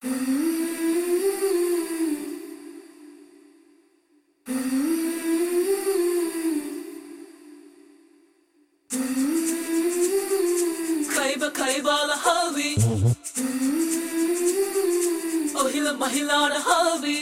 Kayba kaybala havi Ohila mahilana havi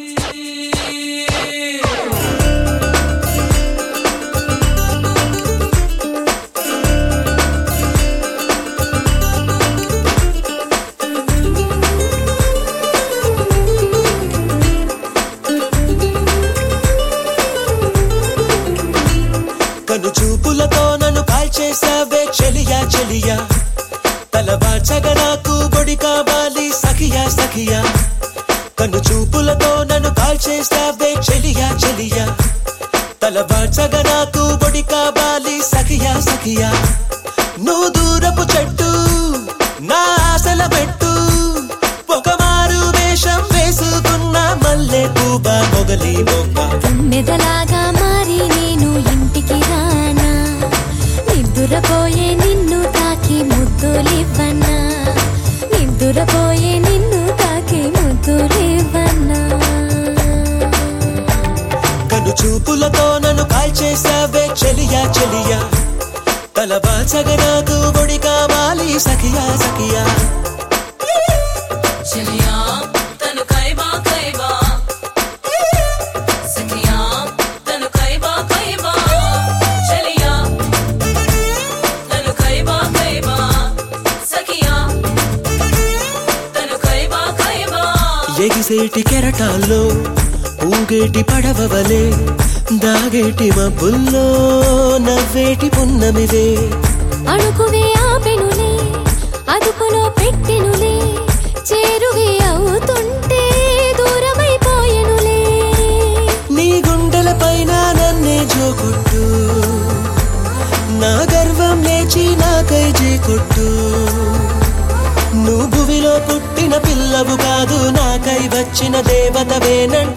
కను చూపులతో నన్ను కాల్చేసావే చెలియా చెలియా తలవాచగా నాకు బొడి కావాలి సఖియా సఖియా కను చూపులతో నన్ను కాల్చేసావే చెలియా చెలియా తలవాచగా నాకు బొడి కావాలి సఖియా సఖియా నువ్వు దూరపు చెట్టు నా ఆశల పెట్టు ఒక మారు వేషం వేసుకున్న మల్లె పూబా మొగలి మొగ్గ మెదలాగా మారి నేను ఇంటికి రానా నిద్దురపోయే నిన్ను తాకి ముద్దులివ్వన్నా నిద్దురపోయే నిన్ను తాకి ముద్దులివ్వన్నా కను చూపులతో నన్ను కాల్చేసావే చెలియా చెలియా తలవాచగా నాకు బొడి కావాలి సఖియా సఖియా Chiliya tanu kaiba kaiba Sakhiya tanu kaiba kaiba Chiliya tanu kaiba kaiba Sakhiya tanu kaiba kaiba ఎగిసేటి కెరటాల్లో ఊగేటి పడవవలే దాగేటి మబ్బుల్లో నవ్వేటి పున్నమివే అణుకువే ఆపెనులే అదుపులో పెట్టెనులే చేరువే అవుతుంటే దూరమైపోయెనులే నీ గుండెల పైన నన్నే జోకొట్టు నా గర్వం లేచి నాకై కొట్టు నువ్వు భువిలో పుట్టిన పిల్లవు కాదు నాకై వచ్చిన దేవతవేనంట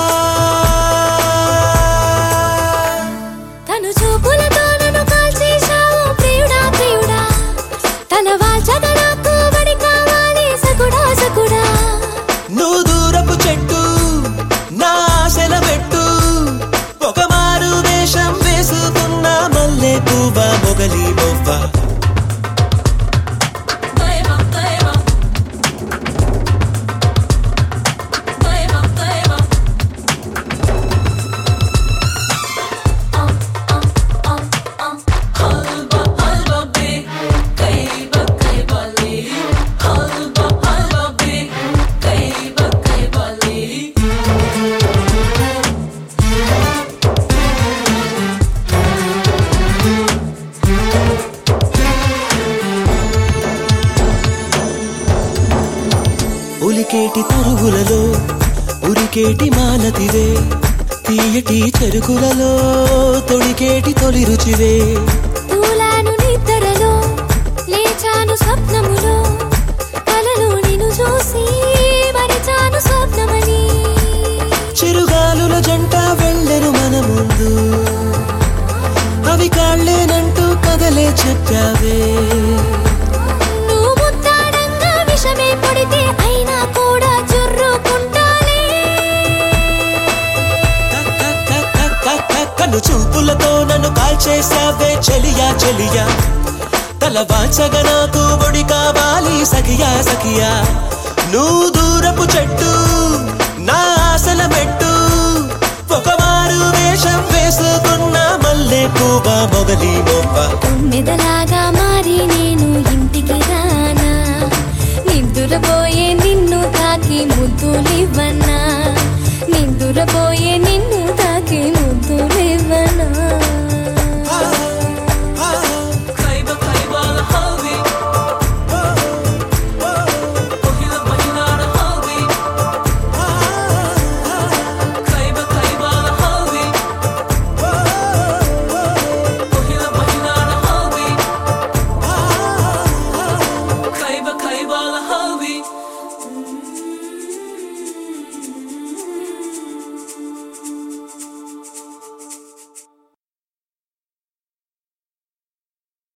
తను చూపులతో నన్ను కాల్చేశావు ప్రియుడా ప్రియుడా తన వాచగా నాకు బడి కావాలి సకుడా సకుడా నువ్వు దూరపు చెట్టు నా ఆశల పెట్టు ఒక మారు వేషం వేసుకున్న మల్లె పువ్వ మొగలి Movva Kaiba kaiba Kaiba kaiba Um um um um Halba halba be Kaiba kaiba le Halba halba be Kaiba kaiba le ఉలికేటి తరుగులలో ఉరికేటి మాలతివే తీయటి చెరుకులలో తొడికేటి తొలి రుచివే తూలాను నిద్రలో లేచాను స్వప్నములో కలలో నిన్ను చూసి మరిచాను స్వప్నమని చిరుగాలుల జంట వెళ్ళెను మన ముందు అవి కాళ్ళేనంటూ కదలే చెప్పావే నువ్వు ముత్తాడంగా విషమే పడితే అయినా కూడా జుర్రుకుంటాలే కన్ను చూపులతో నన్ను కాల్చేసావే చెలియా చెలియా తల వాచగా నాకు బొడి కావాలి సఖియా సఖియా నువ్వు దూరపు చెట్టు నా ఆశల మెట్టు ఒక మారు వేషం వేసుకున్న మల్లె పువ్వ మొగలి మొవ్వ మెదలాగా మారి నేను ఇంటికి రానా నిద్దురపోయే నిన్ను తాకి ముద్దులివ్వన్నా నిద్దురపోయే నిన్ను